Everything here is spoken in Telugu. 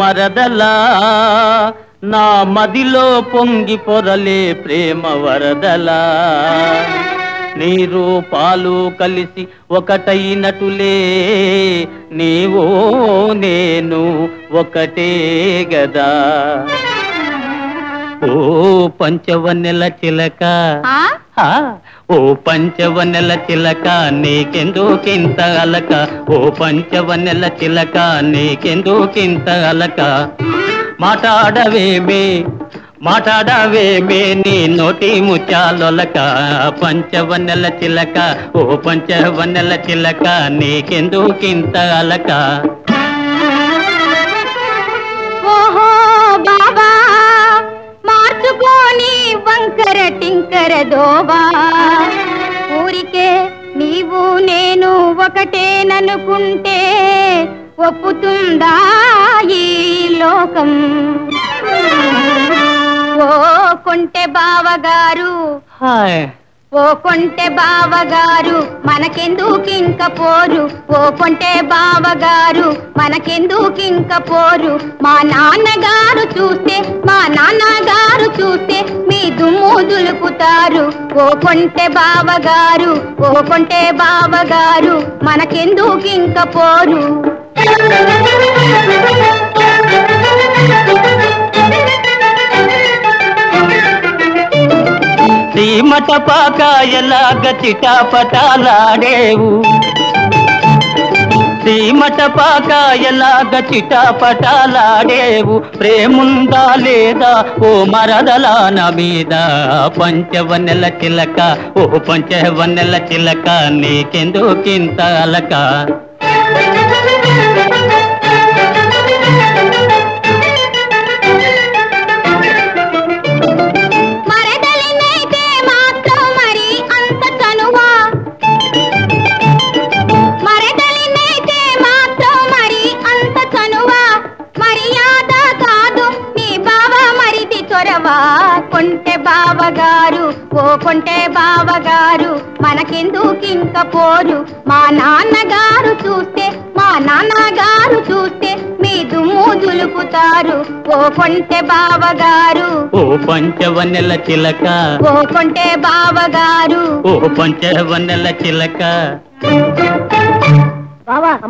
మరదలా నా మదిలో పొంగి పొరలే ప్రేమ వరదలా నీరు పాలు కలిసి ఒకటైనటులే నీవో నేను ఒకటే గదా ఓ పంచవన్నెల చిలక ఆ? ఆ, ఓ పంచవన్నెల చిలక నీకెందుకింత అలక ఓ పంచవన్నెల చిలక నీకెందుకింత అలక మాట్లాడవేమే మాట్లాడవేమే నీ నోటి ముచ్చాలొలక పంచవన్నెల చిలక ఓ పంచవన్నెల చిలక నీకెందుకింత అలక ఓహో బాబా మార్చుకోని వంకర టింకర దోబా ఊరికే నీవు నేను ఒకటేననుకుంటే ఒప్పుతుందా ఈ లోకం ఓ కొంటె బావగారు హాయ్ ఓ కొంటె బావగారు మనకెందుకింక పోరు ఓ కొంటె బావగారు మనకెందుకింక పోరు మా నాన్నగారు చూస్తే మా నాన్నగారు చూస్తే మీ దుమ్ము దులుపుతారు ఓ కొంటె బావగారు ఓ కొంటె బావగారు మనకెందుకింక పోరు సీమట పాకాయలాగ చిటాపటాలాడేవు సీమట పాకాయలాగ చిటాపటాలాడేవు ప్రేముందా లేదా ఓ మరదలాన మీద పంచవన్నెల చిలక ఓ పంచవన్నెల చిలక నీకెందుకింత అలక మరదలినైతే మాత్రం మరి అంత చనువా మరదలినైతే మాత్రం మరి అంత చనువా మర్యాద కాదు నీ బావ మరిది చొరవా కొంటె బావగారు ఓ కొంటె బావగారు మనకెందుకింక పోరు మా నాన్నగారు చూస్తే మా నాన్నగారు చూస్తే మీ దుమ్ము దులుపుతారు ఓ కొంటె బావగారు ఓ పంచవన్నెల చిలక ఓ కొంటె బావగారు ఓ పంచవన్నెల చిలక బావా